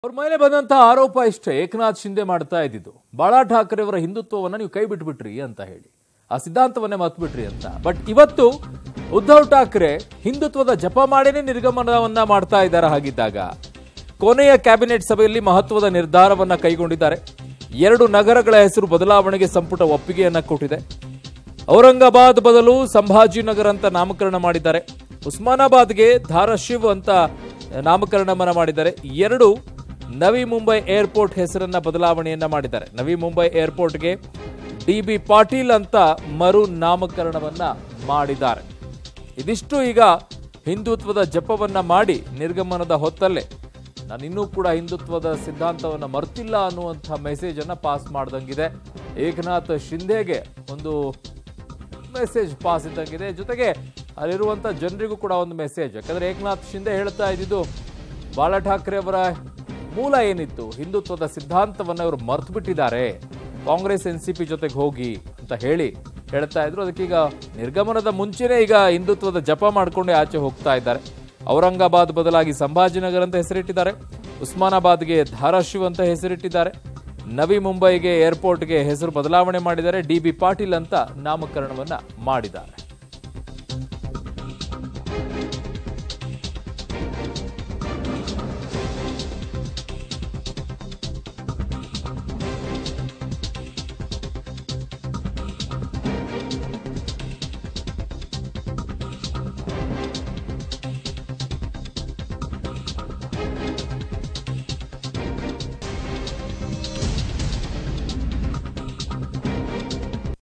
ಅವ್ರ ಮೇಲೆ ಬಂದಂತ ಆರೋಪ ಇಷ್ಟೇ ಏಕನಾಥ್ ಶಿಂದೆ ಮಾಡ್ತಾ ಇದ್ದಿದ್ದು ಬಾಳಾ ಠಾಕ್ರೆ ಅವರ ಹಿಂದುತ್ವವನ್ನ ನೀವು ಕೈ ಬಿಟ್ಬಿಟ್ರಿ ಅಂತ ಹೇಳಿ ಆ ಸಿದ್ಧಾಂತವನ್ನೇ ಮತ್ಬಿಟ್ರಿ ಅಂತ ಬಟ್ ಇವತ್ತು ಉದ್ಧವ್ ಠಾಕ್ರೆ ಹಿಂದುತ್ವದ ಜಪ ಮಾಡೇನೆ ನಿರ್ಗಮನವನ್ನ ಮಾಡ್ತಾ ಇದ್ದಾರೆ ಹಾಗಿದ್ದಾಗ ಕೊನೆಯ ಕ್ಯಾಬಿನೆಟ್ ಸಭೆಯಲ್ಲಿ ಮಹತ್ವದ ನಿರ್ಧಾರವನ್ನ ಕೈಗೊಂಡಿದ್ದಾರೆ ಎರಡು ನಗರಗಳ ಹೆಸರು ಬದಲಾವಣೆಗೆ ಸಂಪುಟ ಒಪ್ಪಿಗೆಯನ್ನ ಕೊಟ್ಟಿದೆ ಔರಂಗಾಬಾದ್ ಬದಲು ಸಂಭಾಜಿನಗರ್ ಅಂತ ನಾಮಕರಣ ಮಾಡಿದ್ದಾರೆ ಉಸ್ಮಾನಾಬಾದ್ಗೆ ಧಾರಾಶಿವ್ ಅಂತ ನಾಮಕರಣವನ್ನ ಮಾಡಿದ್ದಾರೆ ಎರಡು ನವಿ ಮುಂಬೈ ಏರ್ಪೋರ್ಟ್ ಹೆಸರನ್ನ ಬದಲಾವಣೆಯನ್ನ ಮಾಡಿದ್ದಾರೆ ನವಿ ಮುಂಬೈ ಏರ್ಪೋರ್ಟ್ಗೆ ಡಿ ಬಿ ಪಾಟೀಲ್ ಅಂತ ಮರು ನಾಮಕರಣವನ್ನ ಮಾಡಿದ್ದಾರೆ ಇದಿಷ್ಟು ಈಗ ಹಿಂದುತ್ವದ ಜಪವನ್ನ ಮಾಡಿ ನಿರ್ಗಮನದ ಹೊತ್ತಲ್ಲೇ ನಾನಿನ್ನೂ ಕೂಡ ಹಿಂದುತ್ವದ ಸಿದ್ಧಾಂತವನ್ನ ಮರ್ತಿಲ್ಲ ಅನ್ನುವಂಥ ಮೆಸೇಜ್ ಅನ್ನ ಪಾಸ್ ಮಾಡ್ದಂಗಿದೆ ಏಕನಾಥ್ ಶಿಂದೆಗೆ ಒಂದು ಮೆಸೇಜ್ ಪಾಸ್ ಇದ್ದಂಗಿದೆ ಜೊತೆಗೆ ಅಲ್ಲಿರುವಂತ ಜನರಿಗೂ ಕೂಡ ಒಂದು ಮೆಸೇಜ್ ಯಾಕಂದ್ರೆ ಏಕನಾಥ್ ಶಿಂದೆ ಹೇಳ್ತಾ ಇದ್ದಿದ್ದು ಬಾಳಾ ಠಾಕ್ರೆ ಅವರ ಮೂಲ ಏನಿತ್ತು ಹಿಂದುತ್ವದ ಸಿದ್ಧಾಂತವನ್ನ ಇವರು ಮರ್ತು ಬಿಟ್ಟಿದ್ದಾರೆ ಕಾಂಗ್ರೆಸ್ ಎನ್ ಸಿ ಪಿ ಜೊತೆಗೆ ಹೋಗಿ ಅಂತ ಹೇಳಿ ಹೇಳ್ತಾ ಇದ್ರು ಅದಕ್ಕೀಗ ನಿರ್ಗಮನದ ಮುಂಚೆನೇ ಈಗ ಹಿಂದುತ್ವದ ಜಪ ಮಾಡ್ಕೊಂಡೆ ಆಚೆ ಹೋಗ್ತಾ ಇದ್ದಾರೆ ಔರಂಗಾಬಾದ್ ಬದಲಾಗಿ ಸಂಭಾಜಿನಗರ್ ಅಂತ ಹೆಸರಿಟ್ಟಿದ್ದಾರೆ ಉಸ್ಮಾನಾಬಾದ್ಗೆ ಧಾರಾಶಿವ್ ಅಂತ ಹೆಸರಿಟ್ಟಿದ್ದಾರೆ ನವಿ ಮುಂಬೈಗೆ ಏರ್ಪೋರ್ಟ್ಗೆ ಹೆಸರು ಬದಲಾವಣೆ ಮಾಡಿದ್ದಾರೆ ಡಿ ಬಿ ಪಾಟೀಲ್ ಅಂತ ನಾಮಕರಣವನ್ನ ಮಾಡಿದ್ದಾರೆ